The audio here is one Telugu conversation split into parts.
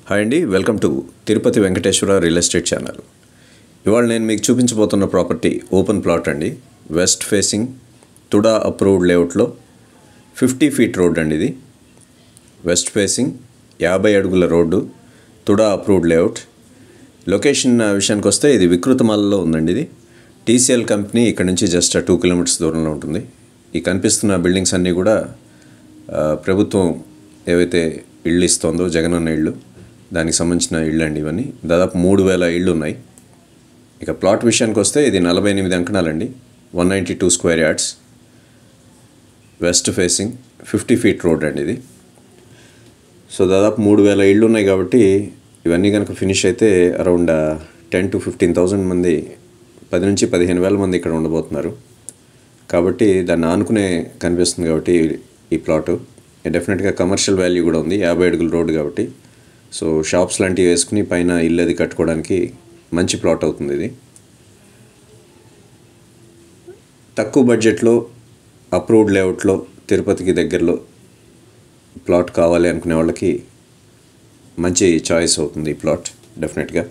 హాయ్ అండి welcome to Tirupati Venkateswara real estate channel ఇవాళ నేను మీకు చూపించబోతున్న ప్రాపర్టీ ఓపెన్ ప్లాట్ అండి వెస్ట్ ఫేసింగ్ తుడా అప్రూవ్డ్ లేఅవుట్లో ఫిఫ్టీ ఫీట్ రోడ్ అండి ఇది వెస్ట్ ఫేసింగ్ యాభై అడుగుల road TUDA approved layout location విషయానికి వస్తే ఇది వికృతమాలలో ఉందండి ఇది టీసీఎల్ కంపెనీ ఇక్కడ నుంచి జస్ట్ టూ కిలోమీటర్స్ దూరంలో ఉంటుంది ఈ కనిపిస్తున్న బిల్డింగ్స్ అన్నీ కూడా ఆ, ప్రభుత్వం ఏవైతే ఇళ్ళు ఇస్తుందో జగనన్న ఇళ్ళు దానికి సంబంధించిన ఇళ్ళు అండి ఇవన్నీ దాదాపు మూడు వేల ఇళ్ళు ఉన్నాయి ఇక ప్లాట్ విషయానికి వస్తే ఇది నలభై ఎనిమిది అంకణాలండి one ninety two square yards west facing fifty feet road అండి ఇది సో దాదాపు మూడు వేల ఇళ్ళు ఉన్నాయి కాబట్టి ఇవన్నీ కనుక ఫినిష్ అయితే around ten to fifteen thousand మంది పది నుంచి పదిహేను వేల మంది ఇక్కడ ఉండబోతున్నారు కాబట్టి దాన్ని ఆనుకునే కనిపిస్తుంది కాబట్టి ఈ ప్లాటు డెఫినెట్గా కమర్షియల్ వాల్యూ కూడా ఉంది యాభై అడుగుల రోడ్డు కాబట్టి సో షాప్స్ లాంటివి వేసుకుని పైన ఇల్లు అది కట్టుకోవడానికి మంచి ప్లాట్ అవుతుంది ఇది తక్కువ బడ్జెట్లో అప్రూవ్డ్ లేఅవుట్లో తిరుపతికి దగ్గరలో ప్లాట్ కావాలి అనుకునే వాళ్ళకి మంచి చాయిస్ అవుతుంది ఈ ప్లాట్ డెఫినెట్గా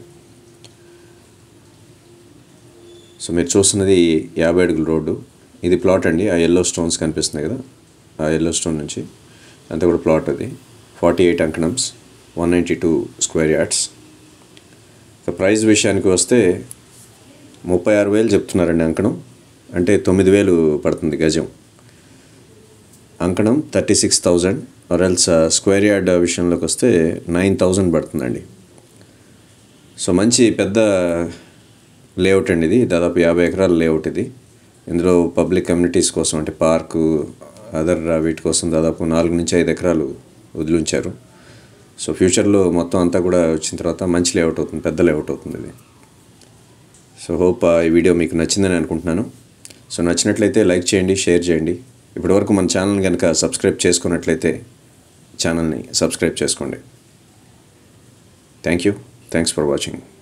సో మీరు చూస్తున్నది యాభై అడుగుల రోడ్డు ఇది ప్లాట్ అండి ఆ ఎల్లో స్టోన్స్ కనిపిస్తున్నాయి కదా ఆ ఎల్లో స్టోన్ నుంచి అంతా కూడా ప్లాట్ అది ఫార్టీ ఎయిట్ అంకణమ్స్ one ninety two square yards ఇక ప్రైస్ విషయానికి వస్తే ముప్పై ఆరు వేలు చెప్తున్నారండి అంకణం అంటే తొమ్మిది వేలు పడుతుంది గజం అంకణం థర్టీ సిక్స్ థౌజండ్ ఆర్ఎల్స్ స్క్వేర్ యార్డ్ విషయంలోకి వస్తే నైన్ థౌజండ్ పడుతుందండి సో మంచి పెద్ద లేఅవుట్ అండి ఇది దాదాపు యాభై ఎకరాల లేఅవుట్ ఇది ఇందులో పబ్లిక్ కమ్యూనిటీస్ కోసం అంటే పార్కు అదర్ వీటి కోసం దాదాపు నాలుగు నుంచి ఐదు ఎకరాలు వదిలించారు సో ఫ్యూచర్లో మొత్తం అంతా కూడా వచ్చిన తర్వాత మంచి లేఅవుట్ అవుతుంది పెద్ద లేఅవుట్ అవుతుంది ఇది సో హోప్ ఈ వీడియో మీకు నచ్చిందని అనుకుంటున్నాను సో నచ్చినట్లయితే లైక్ చేయండి షేర్ చేయండి ఇప్పటివరకు మన ఛానల్ని కనుక సబ్స్క్రైబ్ చేసుకున్నట్లయితే ఛానల్ని సబ్స్క్రైబ్ చేసుకోండి thank you thanks for watching